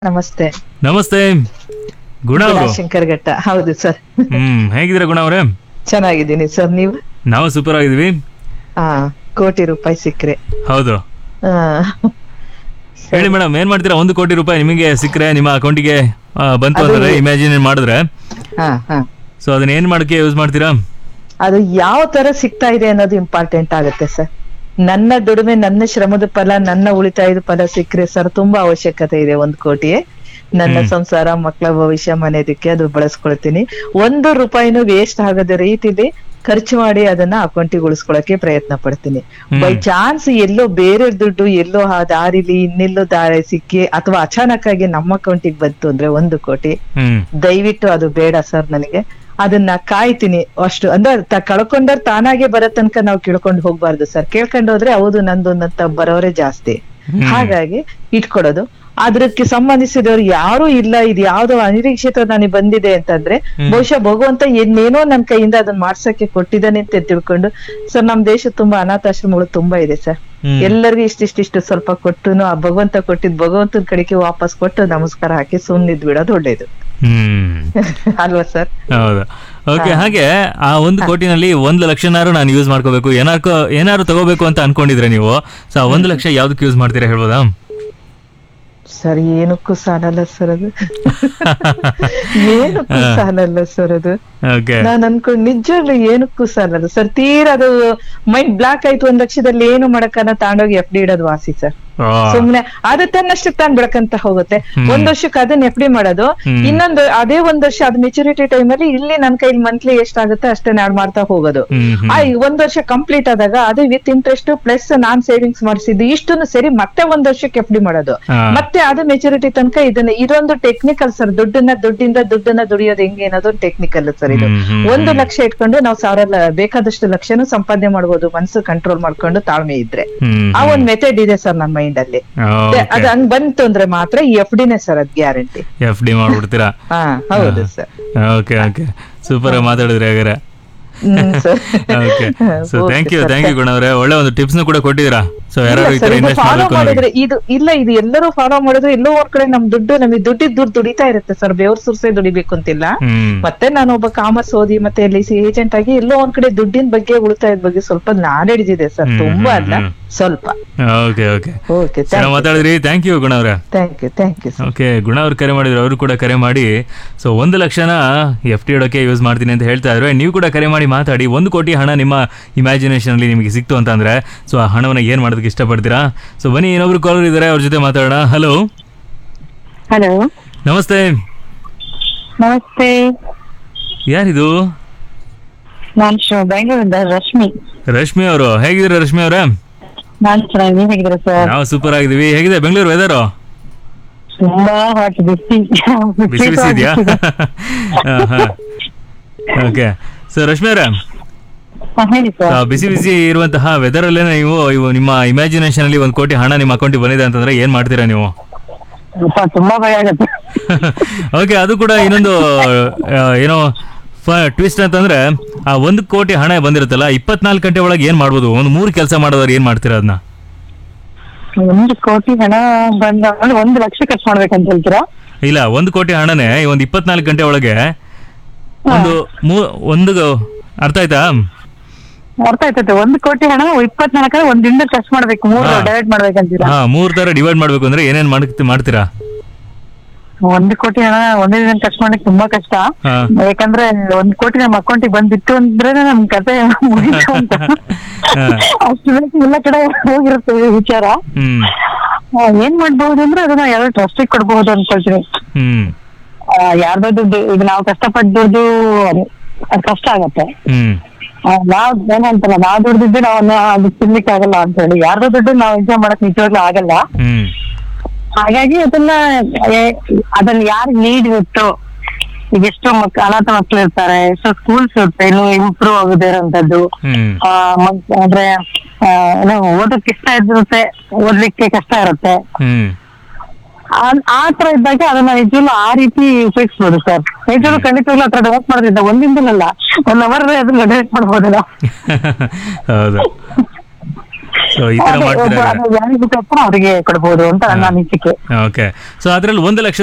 ನಮಸ್ತೆ ನಮಸ್ತೆ ಗುಣ ಅವರು ಶಂಕರ್ ಘಟ್ಟ ಹೌದು ಸರ್ ಹ್ಮ್ ಹೇಗಿದ್ದೀರಾ ಗುಣ ಅವರೇ ಚೆನ್ನಾಗಿದ್ದೀನಿ ಸರ್ ನೀವು ನಾವು ಸೂಪರ್ ಆಗಿದ್ವಿ ಹಾ ಕೋಟಿ ರೂಪಾಯಿ ಸಿಕ್ಕ್ರೆ ಹೌದು ಆ, ಹೇಳಿ ಮೇಡಮ್ ಏನ್ ಮಾಡ್ತೀರಾ ಒಂದು ಕೋಟಿ ರೂಪಾಯಿ ನಿಮಗೆ ಸಿಕ್ಕರೆ ನಿಮ್ಮ ಅಕೌಂಟಿಗೆ ಬಂತು ಅದು- ಅಂದ್ರೆ ಇಮ್ಯಾಜಿನ್ ಮಾಡಿದ್ರೆ ಹಾ ಹಾ ಸೊ ಅದನ್ನ ಏನ್ ಮಾಡಕ್ಕೆ ಯೂಸ್ ಮಾಡ್ತೀರಾ ಅದು ಯಾವ ತರ ಸಿಗ್ತಾ ಇದೆ ಅನ್ನೋದು ಇಂಪಾರ್ಟೆಂಟ್ ಆಗುತ್ತೆ ಸರ್ ನನ್ನ ದುಡಿಮೆ ನನ್ನ ಶ್ರಮದ ಫಲ ನನ್ನ ಉಳಿತಾಯದ ಫಲ ಸಿಕ್ಕರೆ ಸರ್ ತುಂಬಾ ಅವಶ್ಯಕತೆ ಇದೆ ಒಂದ್ ಕೋಟಿ ನನ್ನ ಹ್ಮ್. ಸಂಸಾರ ಮಕ್ಕಳ ಭವಿಷ್ಯ ಮನೆದಕ್ಕೆ ಅದು ಬಳಸ್ಕೊಳ್ತೀನಿ ಒಂದು ರೂಪಾಯಿನೂ ವೇಸ್ಟ್ ಆಗದ ರೀತಿಲಿ ಖರ್ಚು ಮಾಡಿ ಅದನ್ನ ಅಕೌಂಟಿಗೆ ಉಳಿಸ್ಕೊಳಕ್ಕೆ ಪ್ರಯತ್ನ ಪಡ್ತೀನಿ ಹ್ಮ್. ಬೈ ಚಾನ್ಸ್ ಎಲ್ಲೋ ಬೇರೆ ದುಡ್ಡು ಎಲ್ಲೋ ಆ ದಾರಿಲಿ ಇನ್ನೆಲ್ಲೋ ದಾರಿ ಸಿಕ್ಕಿ ಅಥವಾ ಅಚಾನಕ್ ಆಗಿ ನಮ್ಮ ಅಕೌಂಟಿಗೆ ಬಂತು ಅಂದ್ರೆ ಒಂದು ಕೋಟಿ ಹ್ಮ್ ದಯವಿಟ್ಟು ಅದು ಬೇಡ ಸರ್ ನನಗೆ ಅದನ್ನ ಕಾಯ್ತೀನಿ ಅಷ್ಟು ಅಂದ್ರೆ ತ- ಕಳ್ಕೊಂಡವ್ರು ತಾನಾಗೆ ಬರೋ ತನಕ ನಾವು ಕೇಳ್ಕೊಂಡು ಹೋಗ್ಬಾರ್ದು ಸರ್ ಕೇಳ್ಕೊಂಡು ಹೋದ್ರೆ ಹೌದು ನಂದು ಅಂತ ಬರೋರೇ ಜಾಸ್ತಿ ಹ್ಮ್. ಹಾಗಾಗಿ ಇಟ್ಕೊಡೋದು ಅದಕ್ಕೆ ಸಂಬಂಧಿಸಿದವರು ಯಾರು ಇಲ್ಲ ಇದು ಯಾವ್ದೋ ಅನಿರೀಕ್ಷಿತ ನನಗೆ ಬಂದಿದೆ ಅಂತಂದ್ರೆ ಹ್ಮ್. ಬಹುಶಃ ಭಗವಂತ ಇನ್ನೇನೋ ನನ್ನ ಕೈಯಿಂದ ಅದನ್ನ ಮಾಡ್ಸಕ್ಕೆ ಕೊಟ್ಟಿದ್ದಾನೆ ಅಂತ ತಿಳ್ಕೊಂಡು ಸರ್ ನಮ್ ದೇಶ ತುಂಬಾ ಅನಾಥಾಶ್ರಮಗಳು ತುಂಬಾ ಇದೆ ಸರ್ ಹ್ಮ್. ಎಲ್ಲರಿಗೂ ಇಷ್ಟಿಷ್ಟಿಷ್ಟು ಸ್ವಲ್ಪ ಕೊಟ್ಟುನು ಆ ಭಗವಂತ ಕೊಟ್ಟಿದ್ ಭಗವಂತನ ಕಡೆಗೆ ವಾಪಸ್ ಕೊಟ್ಟು ನಮಸ್ಕಾರ ಹಾಕಿ ಸುಮ್ನಿದ್ ಬಿಡೋದು ಒಳ್ಳೇದು ಹ್ಮ್ ಅಲ್ವಾ ಸರ್ ಹೌದು ಓಕೆ ಹಾ. ಹಾಗೆ ಆ ಒಂದು ಕೋಟಿನಲ್ಲಿ ಒಂದು ಲಕ್ಷನಾರು ನಾನು ಯೂಸ್ ಮಾಡ್ಕೋಬೇಕು ಏನಾರು ಏನಾರು ತಗೋಬೇಕು ಅಂತ ಅನ್ಕೊಂಡಿದ್ರೆ ನೀವು ಸೊ ಆ ಒಂದು ಲಕ್ಷ ಯಾವ್ದಕ್ಕೆ ಯೂಸ್ ಮಾಡ್ತೀರಾ ಹೇಳ್ಬೋದಾ ಸರ್ ಏನಕ್ಕೂ ಸಾಲಲ್ಲ ಸರ್ ಅದು ಏನಕ್ಕೂ ಹಾ. ಸಾಲಲ್ಲ ಸರ್ ಅದು ಓಕೆ ನಾನ್ ಅನ್ಕೊಂಡ್ ನಿಜವಾಗ್ಲೂ ಏನಕ್ಕೂ ಸಾಲಲ್ಲ ಸರ್ ತೀರಾ ಅದು ಮೈಂಡ್ ಬ್ಲಾಕ್ ಆಯ್ತು ಒಂದ್ ಲಕ್ಷದಲ್ಲಿ ಏನು ಮಾಡಕ್ಕನ್ನ ತಾಂಡೋಗಿ ಎಫ್ ಡಿ ಇಡೋದು ವಾಸಿ ಸರ್ ಸುಮ್ನೆ ಅದು ತನ್ನಷ್ಟಕ್ಕೆ ತಾನು ಬೆಳಕಂತ ಹೋಗುತ್ತೆ ಹ್ಮ್. ಒಂದ್ ವರ್ಷಕ್ಕೆ ಅದನ್ನ ಎಫ್ ಡಿ ಮಾಡೋದು ಹ್ಮ್. ಇನ್ನೊಂದು ಅದೇ ಒಂದ್ ವರ್ಷ ಅದ್ ಮೆಚುರಿಟಿ ಟೈಮ್ ಅಲ್ಲಿ ಇಲ್ಲಿ ನನ್ ಕೈಲಿ ಮಂತ್ಲಿ ಎಷ್ಟಾಗುತ್ತೆ ಅಷ್ಟೇ ಆಡ್ ಮಾಡ್ತಾ ಹೋಗೋದು ಹ್ಮ್ ಹ್ಮ್ ಆ ಒಂದ್ ವರ್ಷ ಕಂಪ್ಲೀಟ್ ಆದಾಗ ಅದು ವಿತ್ ಇಂಟ್ರೆಸ್ಟ್ ಪ್ಲಸ್ ನಾನ್ ಸೇವಿಂಗ್ಸ್ ಮಾಡಿಸಿದ್ದು ಇಷ್ಟನ್ನು ಸರಿ ಮತ್ತೆ ಒಂದ್ ವರ್ಷಕ್ಕೆ ಎಫ್ ಡಿ ಮಾಡೋದು ಹಾ. ಮತ್ತೆ ಅದು ಮೆಚುರಿಟಿ ತನಕ ಇದನ್ನ ಇದೊಂದು ಟೆಕ್ನಿಕಲ್ ಸರ್ ದುಡ್ಡನ್ನ ದುಡ್ಡಿಂದ ದುಡ್ಡನ್ನ ದುಡಿಯೋದು ಹೆಂಗೆ ಅನ್ನೋದು ಟೆಕ್ನಿಕಲ್ ಸರ್ ಇದು ಹ್ಮ್, ಹ್ಮ್, ಒಂದು ಹ್ಮ್. ಲಕ್ಷ ಇಟ್ಕೊಂಡು ನಾವು ಸಾವಿರ ಲ- ಬೇಕಾದಷ್ಟು ಲಕ್ಷನು ಸಂಪಾದನೆ ಮಾಡ್ಬೋದು ಮನಸ್ಸು ಕಂಟ್ರೋಲ್ ಮಾಡ್ಕೊಂಡು ತಾಳ್ಮೆ ಇದ್ರೆ ಹ್ಮ್ ಆ ಒಂದ್ ಮೆಥಡ್ ಇದೆ ಸರ್ ನನ್ನ ಮೈಂಡ್ ಅಲ್ಲಿ ಅದು ಹಂಗ್ ಬಂತು ಅಂದ್ರೆ ಮಾತ್ರ ಎಫ್ ಡಿನೇ ಸರ್ ಅದ್ ಗ್ಯಾರಂಟಿ ಎಫ್ ಡಿ ಮಾಡ್ಬಿಡ್ತೀರಾ ಹಾ ಹೌದು ಸರ್ ಓಕೆ ಓಕೆ ಸೂಪರ್ ಮಾತಾಡಿದ್ರಿ ಹಾಗಾದ್ರೆ hmm sir okay so thank you thank you Guna ಅವರೇ ಒಳ್ಳೆ ಒಂದು ಟಿಪ್ಸ್ ಕೂಡ ಕೊಟ್ಟಿದ್ದೀರಾ ಸೊ ಯಾರು ಈ ತರ ಇನ್ವೆಸ್ಟ್ ಫಾಲೋ ಮಾಡಬೇಕು ಮಾಡಿದ್ರೆ ಇದು ಇಲ್ಲ ಇದು ಎಲ್ಲರೂ ಫಾಲೋ ಮಾಡಿದ್ರೆ ಎಲ್ಲೋ ಒಂದ್ ಕಡೆ ನಮ್ ದುಡ್ಡು ನಮಗೆ ದುಡ್ಡಿದ್ ದುಡ್ಡು ದುಡಿತಾ ಇರುತ್ತೆ ಸರ್ ಬೆವ್ರ ಸುರ್ಸೆ ದುಡಿಬೇಕು ಅಂತಿಲ್ಲ ಹ್ಮ್ ಮತ್ತೆ ನಾನು ಒಬ್ಬ ಕಾಮರ್ಸ್ ಓದಿ ಮತ್ತೆ ಎಲ್ ಸಿ ಏಜೆಂಟ್ ಆಗಿ ಎಲ್ಲೋ ಒಂದ್ ಕಡೆ ದುಡ್ಡಿನ ಬಗ್ಗೆ ಉಳಿತಾಯದ ಬಗ್ಗೆ ಸ್ವಲ್ಪ ನಾಲೆಡ್ಜ್ ಇದೆ ಸರ್ ಹ್ಮ್, ತುಂಬಾ ಹ್ಮ್, ಅಲ್ಲ ಹ್ಮ್. ಸ್ವಲ್ಪ ಓಕೆ ಓಕೆ ಓಕೆ ಚೆನ್ನಾಗಿ ಮಾತಾಡಿದ್ರಿ ಥ್ಯಾಂಕ್ ಯು ಗುಣ ಅವರೇ thank you thank you sir okay Guna ಅವ್ರು ಕರೆ ಮಾಡಿದ್ರು ಅವರು ಕೂಡ ಕರೆ ಮಾಡಿ ಸೊ ಒಂದು ಲಕ್ಷನ ಎಫ್ ಟಿ ಇಡೋಕೆ ಯೂಸ್ ಮಾಡ್ತೀನಿ ಅಂತ ಹೇಳ್ತಾ ಇದ್ರು ನೀವು ಕೂಡ ಕರೆ ಮಾಡಿ ಮಾತಾಡಿ ಒಂದು ಕೋಟಿ ಹಣ ನಿಮ್ಮ ಇಮ್ಯಾಜಿನೇಷನ್ ಅಲ್ಲಿ ನಿಮಗೆ ಸಿಕ್ತು ಅಂತಂದ್ರೆ ಸೊ ಆ ಹಣವನ್ನ ಏನ್ ಮಾಡೋದಕ್ಕೆ ಇಷ್ಟಪಡ್ತೀರಾ ಸೊ ಬನ್ನಿ ಇನ್ನೊಬ್ರು ಕಾಲರ್ ಇದ್ದಾರೆ ಅವ್ರ ಜೊತೆ ಮಾತಾಡೋಣ ಹಲೋ ಹಲೋ ನಮಸ್ತೆ ನಮಸ್ತೆ ಯಾರಿದು ನಾನು ಶ- ಬೆಂಗಳೂರಿಂದ ರಶ್ಮಿ ರಶ್ಮಿ ಅವರು ಹೇಗಿದ್ದೀರಾ ರಶ್ಮಿ ಅವರೇ ನಾನ್ ಚೆನ್ನಾಗಿ ನೀವ್ ಹೇಗಿದ್ದೀರಾ ಸರ್ ನಾವು ಸೂಪರ್ ಆಗಿದೀವಿ ಹೇಗಿದೆ ಬೆಂಗಳೂರು ವೆದರು ತುಂಬಾ ಹಾಟ್ ಬಿಸಿ ಬಿಸಿ ಬಿಸಿ ಇದೆಯಾ ಓಕೆ ಸೊ ರಶ್ಮಿ ಅವರೇ ಹಾ, ಹೇಳಿ ಸರ್ ಆ, ಬಿಸಿ ಬಿಸಿ ಇರುವಂತಹ ವೆದರ್ ಅಲ್ಲೇ ನೀವು ಇವು ನಿಮ್ಮ ಇಮ್ಯಾಜಿನೇಷನ್ ಅಲ್ಲಿ ಒಂದು ಕೋಟಿ ಹಣ ನಿಮ್ಮ ಅಕೌಂಟಿಗೆ ಬಂದಿದೆ ಅಂತಂದ್ರೆ ಏನ್ ಮಾಡ್ತೀರಾ ನೀವು ಅಪ್ಪ, ತುಂಬಾ ಭಯ ಆಗತ್ತೆ ಓಕೆ ಅದು ಕೂಡ ಇನ್ನೊಂದು ಆ, ಏನೋ ಟ್ವಿಸ್ಟ್ ಅಂತಂದ್ರೆ ಆ ಒಂದು ಕೋಟಿ ಹಣ ಬಂದಿರುತ್ತಲ್ಲ ಇಪ್ಪತ್ನಾಲ್ಕು ಗಂಟೆ ಒಳಗೆ ಏನ್ ಮಾಡ್ಬೋದು ಒಂದು ಮೂರು ಕೆಲಸ ಮಾಡೋರು ಏನ್ ಮಾಡ್ತೀರಾ ಅದನ್ನ ಒಂದು ಕೋಟಿ ಹಣ ಬಂದ ಅಂದ್ರೆ ಒಂದು ಲಕ್ಷ ಖರ್ಚು ಮಾಡ್ಬೇಕಂತ ಹೇಳ್ತೀರಾ ಇಲ್ಲ ಒಂದು ಕೋಟಿ ಹಣನೇ ಈ ಒಂದು ಇಪ್ಪತ್ನಾಲ್ಕು ಗಂಟೆ ಒಳಗೆ ಒಂದು ಮೂ- ಒಂದು ಅರ್ಥ ಆಯ್ತಾ ಅರ್ಥ ಆಯ್ತೈತೆ ಒಂದು ಕೋಟಿ ಹಣ ಇಪ್ಪತ್ನಾಲ್ಕರ ಒಂದ್ ದಿನದಲ್ಲಿ ಖರ್ಚು ಮಾಡ್ಬೇಕು ಮೂರು ಹಾ. ಡೈರೆಕ್ಟ್ ಮಾಡ್ಬೇಕಂತೀರಾ ಹಾ ಮೂರ್ ತರ ಡಿವೈಡ್ ಮಾಡ್ಬೇಕು ಅಂದ್ರೆ ಏನೇನ್ ಮಾಡ್- ಮಾಡ್ತೀರಾ ಒಂದು ಕೋಟಿ ಹಣ ಒಂದೇ ದಿನ ಖರ್ಚು ಮಾಡಕ್ ತುಂಬಾ ಕಷ್ಟ ಹಾ ಯಾಕಂದ್ರೆ ಒಂದ್ ಕೋಟಿ ನಮ್ಮ ಅಕೌಂಟಿಗೆ ಬಂದಿತ್ತು ಅಂದ್ರೆ ನಮ್ ಕತೆ ಮುಗೀತು ಅಂತ ಹಾ. ಅಷ್ಟು ಬೇಗ ಎಲ್ಲ ಕಡೆ ಹೋಗಿರುತ್ತೆ ವಿಚಾರ ಹ್ಮ್ ಆ, ಏನ್ ಮಾಡ್ಬಹುದು ಅಂದ್ರೆ ಅದನ್ನ ಯಾರೋ ಟ್ರಸ್ಟಿಗೆ ಕೊಡ್ಬಹುದು ಅನ್ಕೊಳ್ತೀನಿ ಹ್ಮ್ ಆ, ಯಾರ್ದೋ ದುಡ್ಡು ಈಗ ನಾವು ಕಷ್ಟಪಟ್ಟು ದುಡ್ದು ಅದ್ ಕಷ್ಟ ಆಗತ್ತೆ ಹ್ಮ್ ಆ, ನಾವ್ ಏನಂತಲ್ಲ ನಾವ್ ದುಡ್ದಿದ್ದು ನಾವ್ ಅದು ತಿನ್ಲಿಕ್ಕೆ ಆಗಲ್ಲ ಅಂತ ಹೇಳಿ ಯಾರ್ದೋ ದುಡ್ಡು ನಾವ್ ಎಂಜಾಯ್ ಮಾಡಕ್ ನಿಜವಾಗ್ಲೂ ಆಗಲ್ಲ ಹ್ಮ್ ಹಾಗಾಗಿ ಅದನ್ನ ಏ- ಅದನ್ನ ಯಾರು ನೀಡ್ ಇರುತ್ತೋ ಈಗ ಎಷ್ಟೋ ಮಕ್ ಅನಾಥ ಮಕ್ಳು ಇರ್ತಾರೆ ಎಷ್ಟೋ ಸ್ಕೂಲ್ಸ್ ಇರುತ್ತೆ ಇನ್ನು ಇಂಪ್ರೂವ್ ಆಗದೇ ಇರೋಂಥದ್ದು ಹ್ಮ್ ಆ, ಮತ್- ಅಂದ್ರೆ ಆ, ಏನೋ ಓದಕ್ ಇಷ್ಟ ಇರುತ್ತೆ ಓದ್ಲಿಕ್ಕೆ ಕಷ್ಟ ಇರುತ್ತೆ ಹ್ಮ್ ಆ- ಆ ತರ ಇದ್ದಾಗ ಅದನ್ನ ನಿಜವಾಗ್ಲೂ ಆ ರೀತಿ ಉಪಯೋಗಿಸ್ಬೋದು ಸರ್ ನಿಜವಾಗ್ಲೂ ಖಂಡಿತವಾಗ್ಲೂ ಹತ್ರ ಡೆವಲಪ್ ಮಾಡೋದ್ರಿಂದ ಒಂದಿಂದಲಲ್ಲ ಒನ್ ಅವರ್ ಅದನ್ನ ಡೆವಲಪ್ ಮಾಡ್ಬೋದಲ್ಲ ಹೌದು ಸೊ ಸೊ ಈ ತರ ಅದೇ, ಒಬ್ಬ- ಮಾಡ್ತೀರಾ ಅದು ಯಾರಿಗೆ ಗೊತ್ತಾಗ್ತೋ ಅವ್ರಿಗೆ ಕೊಡ್ಬೋದು ಅಂತ ನನ್ನ ಅನಿಸಿಕೆ ಓಕೆ ಸೊ ಅದ್ರಲ್ಲಿ ಒಂದು ಲಕ್ಷ